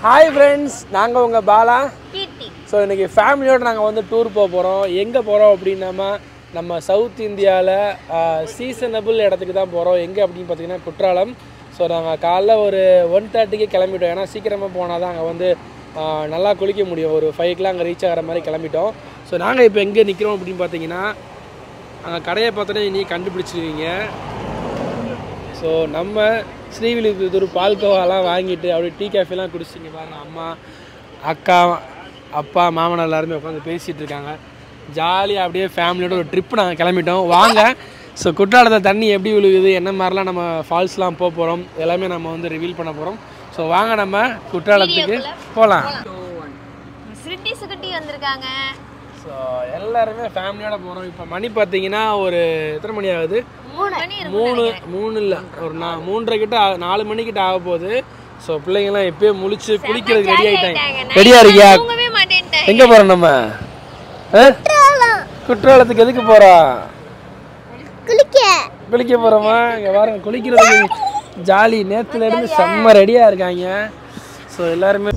Hi friends நாங்கள் உங்கள் பாலா கீர்த்தி so இன்றைக்கி ஃபேமிலியோடு நாங்கள் வந்து டூர் போக போகிறோம் எங்கே போகிறோம் அப்படின்னாமா நம்ம சவுத் இந்தியாவில் சீசனபிள் இடத்துக்கு தான் போகிறோம் எங்கே அப்படின்னு பார்த்தீங்கன்னா குற்றாலம் ஸோ நாங்கள் காலைல ஒரு ஒன் தேர்ட்டிக்கு கிளம்பிட்டோம் ஏன்னா சீக்கிரமாக போனால் தான் அங்கே வந்து ஆஹ், நல்லா குளிக்க முடியும் ஒரு ஃபைவ்க்கெலாம் அங்கே ரீச் ஆகிற மாதிரி கிளம்பிட்டோம் ஸோ நாங்கள் இப்போ எங்கே நிற்கிறோம் அப்படின்னு பார்த்தீங்கன்னா அங்கே கடையை பார்த்தோன்னே நீ கண்டுபிடிச்சிருவீங்க ஸோ நம்ம ஸ்ரீவில்லிபுத்தூர் பால்கோவாலாம் வாங்கிட்டு அப்படியே டீ காஃபிலாம் குடிச்சிங்க பாருங்க அம்மா அக்கா அப்பா மாமனார் எல்லாருமே உட்காந்து பேசிகிட்டு இருக்காங்க ஜாலியாக அப்படியே ஃபேமிலியோட ஒரு ட்ரிப் நாங்கள் கிளம்பிட்டோம் வாங்க ஸோ குற்றாலத்தில் தண்ணி எப்படி விழுகுது என்ன மாதிரிலாம் நம்ம ஃபால்ஸ்லாம் போக போகிறோம் எல்லாமே நம்ம வந்து ரிவீல் பண்ண போகிறோம் ஸோ வாங்க நம்ம குற்றாலத்துக்கு போகலாம் சிருட்டி சுகட்டி வந்திருக்காங்க ஸோ எல்லாருமே ஃபேமிலியோட போகிறோம் இப்போ மணி பார்த்தீங்கன்னா ஒரு எத்தனை மணி ஆகுது மூணு மணி இருக்கும் மூணு மூணு இல்லை ஒரு நா மூன்றரை கிட்ட ஆ- நாலு மணிக்கிட்ட ஆக போகுது ஸோ பிள்ளைங்களாம் இப்பயே முழிச்சு குளிக்கிறதுக்கு ரெடி ஆகிட்டாங்க ரெடியா இருக்கியா தூங்கவே மாட்டேன்ட்டேன் எங்கே போகிறோம் நம்ம ஆ? குற்றாலத்துக்கு எதுக்கு போகிறோம் குளிக்க குளிக்க போகிறோமா இங்கே பாருங்க குளிக்கிறதுக்கு ஜாலி நேத்துல இருந்து செம்ம ரெடியாக இருக்காங்க ஸோ எல்லாருமே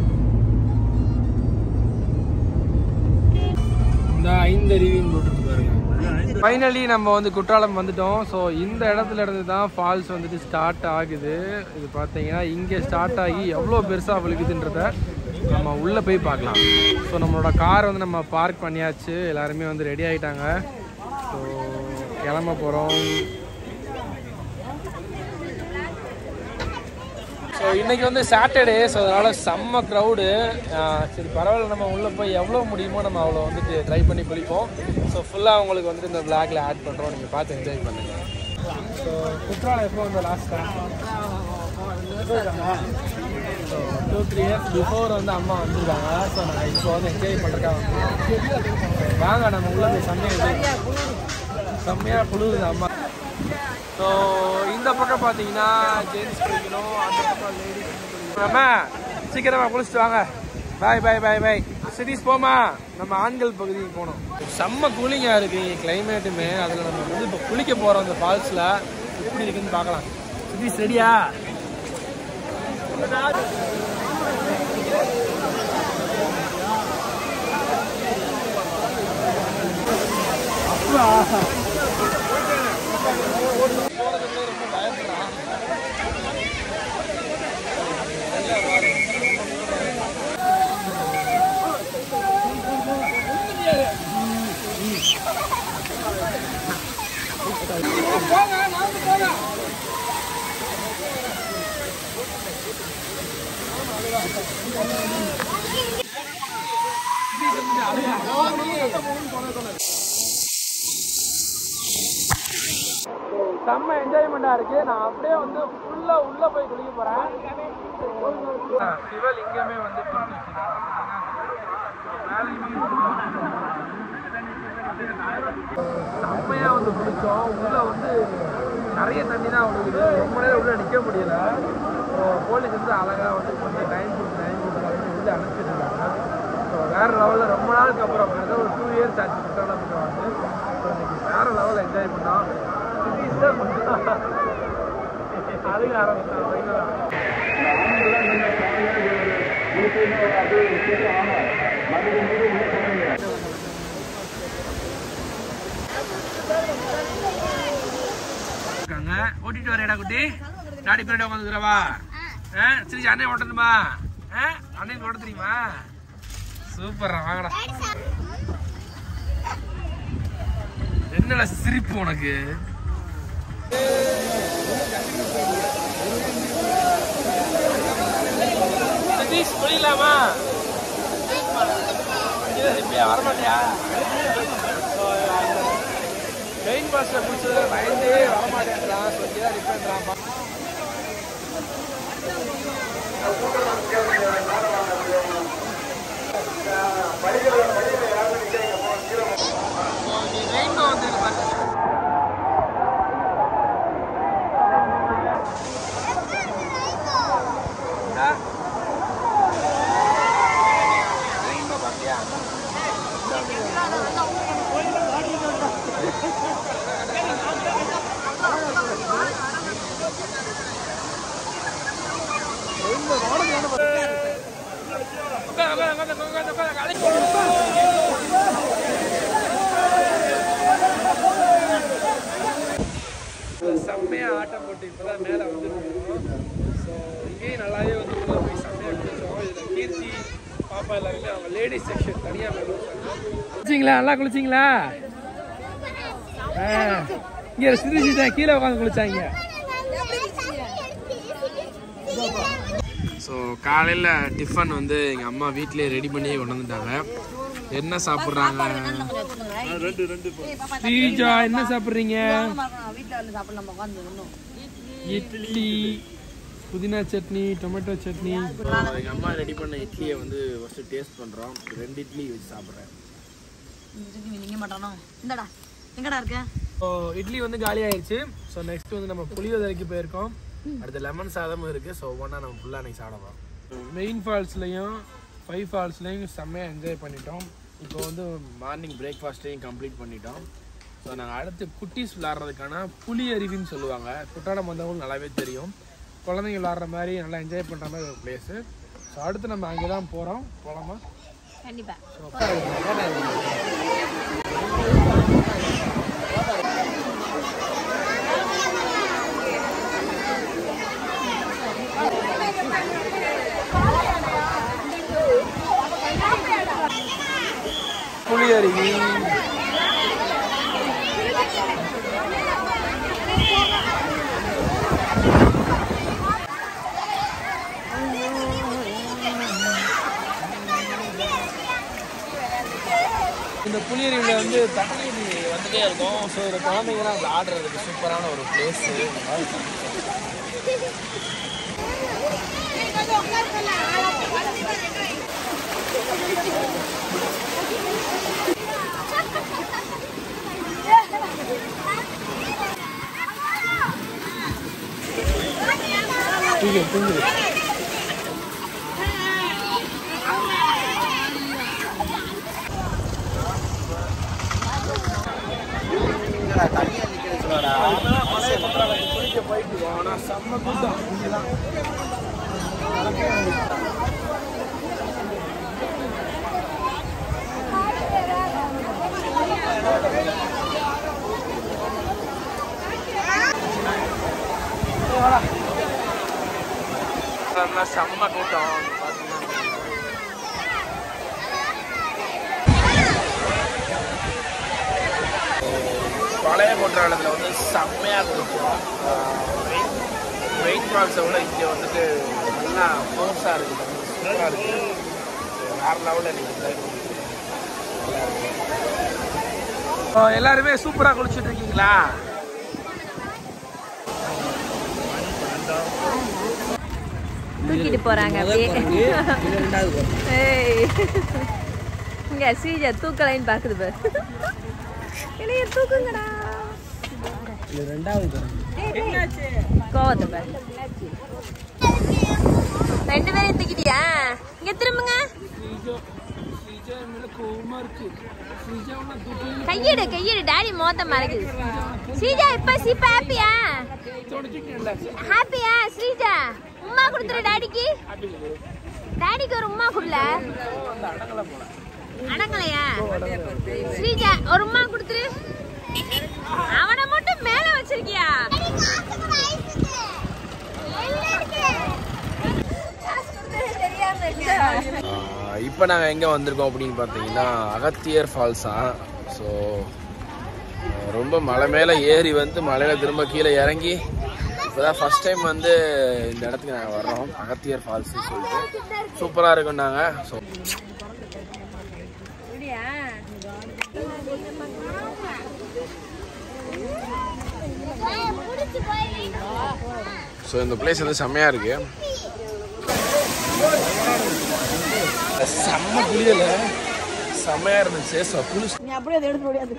இந்த ஐந்தருவின்னு போட்டுருக்கு பாருங்க ஃபைனலி நம்ம வந்து குற்றாலம் வந்துட்டோம் ஸோ இந்த இடத்துல இருந்து தான் ஃபால்ஸ் வந்துட்டு ஸ்டார்ட் ஆகுது இது பார்த்தீங்கன்னா இங்கே ஸ்டார்ட் ஆகி எவ்வளோ பெருசாக விழுகுதுன்றத நம்ம உள்ளே போய் பார்க்கலாம் ஸோ நம்மளோட கார் வந்து நம்ம பார்க் பண்ணியாச்சு எல்லாருமே வந்து ரெடி ஆகிட்டாங்க ஸோ கிளம்ப போகிறோம் ஸோ இன்னைக்கு வந்து சாட்டர்டே ஸோ அதனால் செம்ம க்ரௌடு சரி பரவாயில்ல நம்ம உள்ளே போய் எவ்வளோ முடியுமோ நம்ம அவ்வளோ வந்துட்டு ட்ரை பண்ணி குளிப்போம் ஸோ ஃபுல்லாக உங்களுக்கு வந்துட்டு இந்த பிளாக்ல ஆட் பண்ணுறோம் நீங்கள் பார்த்து என்ஜாய் பண்ணுங்க ஸோ குற்றாலம் எப்போ வந்து லாஸ்ட்டாக so two three years before வந்து அம்மா வந்திருக்காங்க ஸோ நான் இப்போ வந்து என்ஜாய் பண்ணுறதுக்காக வந்தேன் வாங்க நம்ம உள்ள போய் செம்மையாக enjoy செம்மையாக குளிருது அம்மா ஸோ இந்த பக்கம் பார்த்தீங்கன்னா ஜென்ஸ் குளிக்கணும் அந்த பக்கம் லேடிஸ் நம்ம சீக்கிரமா குளிச்சுட்டு வாங்க பாய் பாய் பாய் பாய் சிட்டிஸ் போமா நம்ம ஆண்கள் பகுதிக்கு போகணும் செம்ம கூலிங்காக இருக்கு கிளைமேட்டுமே அதில் நம்ம வந்து இப்போ குளிக்க போகிறோம் அந்த ஃபால்ஸில் எப்படி இருக்குன்னு பார்க்கலாம் சிட்டிஸ் ரெடியா செம்ம என்ஜாய்மெண்ட்டாக இருக்கு நான் அப்படியே வந்து ஃபுல்லாக உள்ளே போய் குளிக்க போகிறேன் சிவலிங்கமே வந்து கொடுத்து செம்மையாக வந்து குளித்தோம் உள்ளே வந்து நிறைய தண்ணி தான் விழுகுது ரொம்ப நேரம் உள்ளே நிற்க முடியல ஸோ போலீஸ் வந்து அழகாக வந்து கொஞ்சம் டைம் கொடுத்து டைம் கொடுத்து வந்து உள்ளே அனுப்பிச்சிட்டு இருக்காங்க ஸோ வேறு லெவலில் ரொம்ப நாளுக்கு அப்புறம் ஏதோ ஒரு டூ இயர்ஸ் ஆச்சு குற்றாலத்துக்கு வந்து ஸோ இன்னைக்கு வேறு லெவலில் என்ஜாய் பண்ணோம் சிட்டிஸில் கொஞ்சம் அழுக ஆரம்பிச்சோம் இருக்காங்க ஓட்டிட்டு வரேடா குட்டி டாடி பின்னாடி உட்காந்துக்கிறவா சரி அண்ணன் ஓட்டணுமா அண்ணன் ஓட்ட தெரியுமா சூப்பர்ரா வாங்கடா என்னடா சிரிப்பு உனக்கு சதீஷ் குளிக்கலாமா இப்படியா வரமாட்டியா மெயின் பாஸ்ல பிடிச்சதுல பயந்தே வரமாட்டேன்றான் சொல்லி தான் ரிப்பேன்றான் ரெயின்போ வந்துருக்கு பாரு இந்தா. ரெயின்போ பார்த்தியா செம்மையாக ஆட்டம் போட்டு இப்போ தான் மேலே வந்துருக்கோம் ஸோ இங்கேயும் நல்லாவே வந்து உள்ள போய் செம்மையாக குளிச்சோம் இதில் கீர்த்தி பாப்பா எல்லாருமே அவங்க லேடிஸ் செக்ஷன் தனியாக போய் குளிச்சிங்களா நல்லா குளிச்சிங்களா ஆ இங்கே சிரிச்சு தான் கீழே உட்காந்து குளிச்சாங்க ஸோ காலையில் டிஃபன் வந்து எங்கள் அம்மா வீட்டிலே ரெடி பண்ணி கொண்டு வந்துட்டாங்க என்ன சாப்பிட்றாங்க ஸ்ரீஜா என்ன சாப்பிட்றீங்க இட்லி புதினா சட்னி டொமேட்டோ சட்னி எங்கள் அம்மா ரெடி பண்ண இட்லியை வந்து ஃபஸ்ட்டு டேஸ்ட் பண்ணுறோம் ரெண்டு இட்லி வச்சு சாப்பிட்றேன் நீங்க மாட்டானோ இந்தடா எங்கடா இருக்க ஸோ இட்லி வந்து காலி ஆயிடுச்சு ஸோ நெக்ஸ்ட் வந்து நம்ம புளியோதரைக்கு போயிருக்கோம் அடுத்து லெமன் சாதமும் இருக்குது ஸோ ஒவ்வொன்றா நம்ம ஃபுல்லாக அன்றைக்கி சாப்பிடலாம் மெயின் ஃபால்ஸ்லையும் ஃபைவ் ஃபால்ஸ்லையும் செம்மையாக என்ஜாய் பண்ணிட்டோம் இப்போ வந்து மார்னிங் பிரேக்ஃபாஸ்ட்டையும் கம்ப்ளீட் பண்ணிட்டோம் ஸோ நாங்கள் அடுத்து குட்டீஸ் விளாட்றதுக்கான புலி அருவின்னு சொல்லுவாங்க குற்றாலம் வந்தவங்களுக்கு நல்லாவே தெரியும் குழந்தைங்க விளாட்ற மாதிரி நல்லா என்ஜாய் பண்ணுற மாதிரி ஒரு பிளேஸு ஸோ அடுத்து நம்ம அங்கே தான் போகிறோம் போகலாமா கண்டிப்பா புலி அருவி இந்த புளியருவியில் வந்து தண்ணி வந்துட்டே இருக்கும் ஸோ இந்த குழந்தைங்கலாம் விளாடுறதுக்கு சூப்பரான ஒரு பிளேஸு தூங்கு தூங்கு குளிக்க போயிட்டு ஆனால் செம்ம கூட்டம் இங்கே தான் அதெல்லாம் செம்ம கூட்டம் பார்த்தீங்கன்னா பழைய குற்றாலத்தில் வந்து செம்மையாக கொடுக்கும் வெயிட் ஃபால்ஸை விட இங்கே வந்துட்டு நல்லா ஃபோர்ஸாக இருக்குது சூப்பராக இருக்குது வேறு லெவலில் நீங்கள் எல்லாருமே சூப்பராக குளிச்சுட்டு இருக்கீங்களா தூக்கிட்டு போறாங்க அப்படியே ஏய். இங்க ஸ்ரீஜா தூக்கலைன்னு பாக்குது பாரு என்னைய தூக்குங்கடா ரெண்டாவது கோவத்தை பாரு ரெண்டு பேரையும் தூக்கிட்டியா இங்க திரும்புங்க கையெடு கையெடு டாடி மோத்த மறைக்குது ஸ்ரீஜா இப்ப சிப்ப ஹாப்பியா ஹாப்பியா ஸ்ரீஜா உம்மா கொடுத்துரு டாடிக்கு டாடிக்கு ஒரு உம்மா குடுல அடங்கலையா ஸ்ரீஜா ஒரு உம்மா கொடுத்துரு அவனை மட்டும் மேல வச்சிருக்கியா இப்போ நாங்கள் எங்கே வந்திருக்கோம் அப்படின்னு பார்த்தீங்கன்னா அகத்தியர் ஃபால்ஸா ஸோ ரொம்ப மலை மேலே ஏறி வந்து மலையில் திரும்ப கீழே இறங்கி இப்போ தான் ஃபஸ்ட் டைம் வந்து இந்த இடத்துக்கு நாங்கள் வர்றோம் அகத்தியர் ஃபால்ஸ்னு சொல்லிட்டு சூப்பராக இருக்கும் நாங்கள் ஸோ ஸோ இந்த பிளேஸ் வந்து செம்மையாக இருக்கு செம்ம குளியல செம்மையாக இருந்துச்சு ஸோ குளிச்சு நீ அப்படியே அதை எடுத்து முடியாது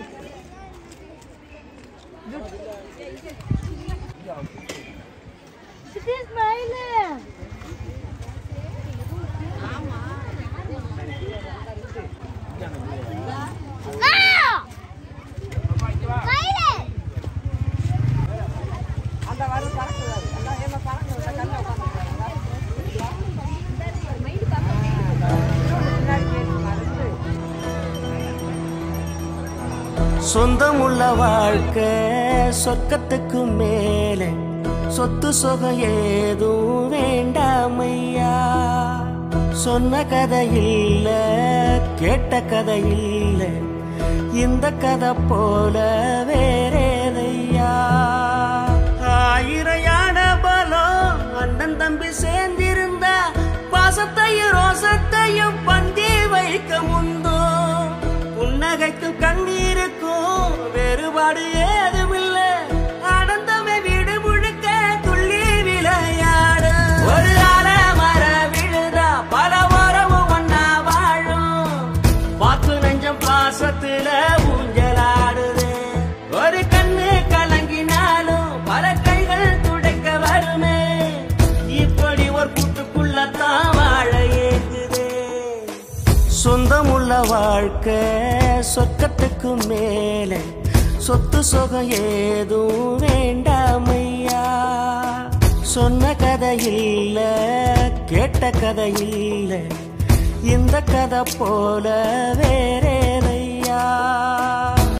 சொந்தமுள்ள வாழ்க்கை சொர்க்கத்துக்கு மேலே சொத்து சொகம் ஏதும் வேண்டாமையா சொன்ன கதை இல்ல கேட்ட கதை இல்ல இந்த கதை போல வேறேதையா ஆயிரம் யானை பலம் அண்ணன் தம்பி சேர்ந்திருந்தா பாசத்தையும் ரோசத்தையும் பந்தி வைக்க முந்தோ புன்னகைக்கும் கண்ணீருக்கும் வேறுபாடு ஏதுமில்ல ஆனந்தமே வீடு முழுக்க துள்ளி விளையாடு ஒரு அல மர விழுதா பல உறவும் ஒன்னா வாழும் பார்த்து நெஞ்சம் பாசத்துல ஊஞ்சலாடுது ஒரு கண்ணு கலங்கினாலும் பல கைகள் துடைக்க வருமே இப்படி ஒரு கூட்டுக்குள்ளத்தான் வாழ ஏங்குதே சொந்தமுள்ள வாழ்க்கை சொர்க்கத்துக்கு மேலே சொத்து சொகம் ஏதும் வேண்டாமையா சொன்ன கதை இல்ல கேட்ட கதை இல்ல இந்த கதை போல வேறேதையா